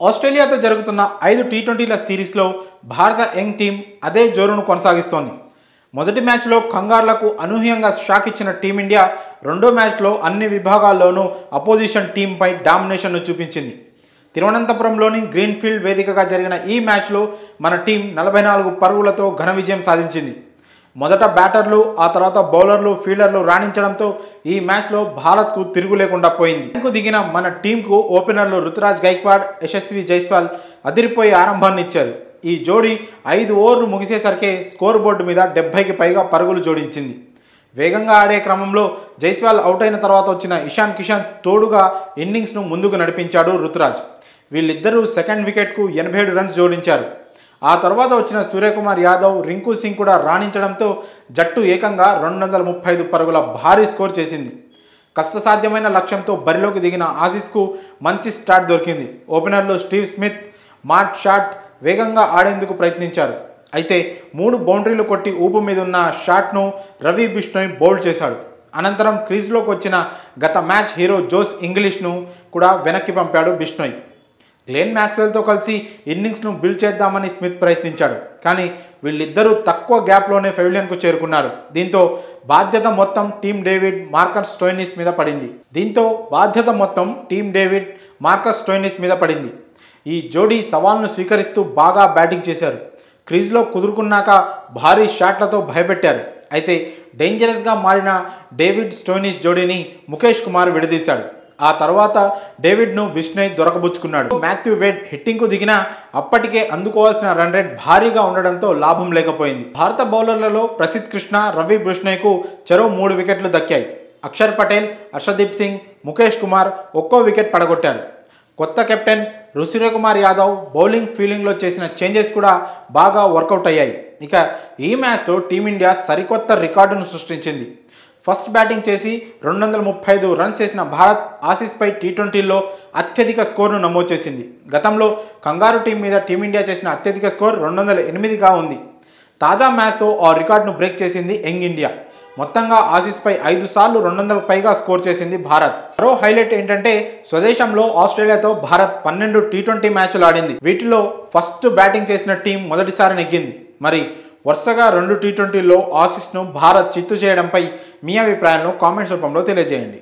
ఆస్ట్రేలియాతో జరుగుతున్న ఐదు టీ ట్వంటీల సిరీస్లో భారత యంగ్ టీం అదే జోరును కొనసాగిస్తోంది మొదటి మ్యాచ్లో కంగార్లకు అనూహ్యంగా షాక్ ఇచ్చిన టీమిండియా రెండో మ్యాచ్లో అన్ని విభాగాల్లోనూ అపోజిషన్ టీంపై డామినేషన్ను చూపించింది తిరువనంతపురంలోని గ్రీన్ఫీల్డ్ వేదికగా జరిగిన ఈ మ్యాచ్లో మన టీం నలభై నాలుగు పరుగులతో ఘన విజయం సాధించింది మొదట బ్యాటర్లు ఆ తర్వాత బౌలర్లు ఫీల్డర్లు రాణించడంతో ఈ మ్యాచ్లో భారత్కు తిరుగు లేకుండా పోయింది కు దిగిన మన టీంకు ఓపెనర్లు రుతురాజ్ గైక్వాడ్ యశస్వి జైస్వాల్ అదిరిపోయి ఆరంభాన్ని ఇచ్చారు ఈ జోడీ ఐదు ఓవర్లు ముగిసేసరికి స్కోర్ బోర్డు మీద డెబ్బైకి పైగా పరుగులు జోడించింది వేగంగా ఆడే క్రమంలో జైస్వాల్ అవుట్ అయిన తర్వాత వచ్చిన ఇషాన్ కిషాన్ తోడుగా ఇన్నింగ్స్ను ముందుకు నడిపించాడు రుతురాజ్ వీళ్ళిద్దరూ సెకండ్ వికెట్కు ఎనభై ఏడు రన్స్ జోడించారు ఆ తర్వాత వచ్చిన సూర్యకుమార్ యాదవ్ రింకు సింగ్ కూడా రాణించడంతో జట్టు ఏకంగా రెండు వందల ముప్పై ఐదు పరుగుల భారీ స్కోర్ చేసింది కష్టసాధ్యమైన లక్ష్యంతో బరిలోకి దిగిన ఆసీస్కు మంచి స్టార్ట్ దొరికింది ఓపెనర్లు స్టీవ్ స్మిత్ మార్ట్ షాట్ వేగంగా ఆడేందుకు ప్రయత్నించారు అయితే మూడు బౌండరీలు కొట్టి ఊపు మీద ఉన్న షాట్ను రవి బిష్ణోయ్ బౌల్డ్ చేశాడు అనంతరం క్రీజ్లోకి వచ్చిన గత మ్యాచ్ హీరో జోస్ ఇంగ్లీష్ను కూడా వెనక్కి పంపాడు బిష్ణోయ్ గ్లెన్ మ్యాక్స్వెల్తో కలిసి ఇన్నింగ్స్ను బిల్డ్ చేద్దామని స్మిత్ ప్రయత్నించాడు కానీ వీళ్ళిద్దరూ తక్కువ గ్యాప్లోనే ఫెవిలియన్కు చేరుకున్నారు దీంతో బాధ్యత మొత్తం టీమ్ డేవిడ్ మార్కస్ స్టోయినిస్ మీద పడింది దీంతో బాధ్యత మొత్తం టీమ్ డేవిడ్ మార్కస్ స్టోయినిస్ మీద పడింది ఈ జోడీ సవాల్ను స్వీకరిస్తూ బాగా బ్యాటింగ్ చేశారు క్రీజ్లో కుదురుకున్నాక భారీ షాట్లతో భయపెట్టారు అయితే డేంజరస్గా మారిన డేవిడ్ స్టోయినిస్ జోడీని ముఖేష్ కుమార్ విడదీశాడు ఆ తర్వాత డేవిడ్ను బిష్నయ్ దొరకబుచ్చుకున్నాడు మాథ్యూ వేడ్ హిట్టింగ్కు దిగినా అప్పటికే అందుకోవాల్సిన రన్ రేట్ భారీగా ఉండడంతో లాభం లేకపోయింది భారత బౌలర్లలో ప్రసిద్ కృష్ణ రవి బిష్నయ్కు చెరో మూడు వికెట్లు దక్కాయి అక్షర్ పటేల్ హర్షదీప్ సింగ్ ముఖేష్ కుమార్ ఒక్కో వికెట్ పడగొట్టారు కొత్త కెప్టెన్ రుసిరకుమార్ యాదవ్ బౌలింగ్ ఫీల్డింగ్లో చేసిన చేంజెస్ కూడా బాగా వర్కౌట్ అయ్యాయి ఇక ఈ మ్యాచ్తో టీమిండియా సరికొత్త రికార్డును సృష్టించింది ఫస్ట్ బ్యాటింగ్ చేసి రెండు వందల ముప్పై ఐదు రన్స్ చేసిన భారత్ ఆసీస్పై టీ ట్వంటీలో అత్యధిక స్కోర్ను నమోదు చేసింది గతంలో కంగారు టీం మీద టీమిండియా చేసిన అత్యధిక స్కోర్ రెండు వందల ఎనిమిదిగా ఉంది తాజా మ్యాచ్తో ఆ రికార్డును బ్రేక్ చేసింది యంగ్ ఇండియా మొత్తంగా ఆసీస్పై ఐదు సార్లు రెండు వందలకు పైగా స్కోర్ చేసింది భారత్ మరో హైలైట్ ఏంటంటే స్వదేశంలో ఆస్ట్రేలియాతో భారత్ పన్నెండు టీ ట్వంటీ మ్యాచ్లు ఆడింది వీటిలో ఫస్ట్ బ్యాటింగ్ చేసిన టీం మొదటిసారి నెగ్గింది మరి వరుసగా రెండు టీ ట్వంటీలో ఆసీస్ను భారత్ చిత్తు చేయడంపై మీ అభిప్రాయాలను కామెంట్స్ రూపంలో తెలియజేయండి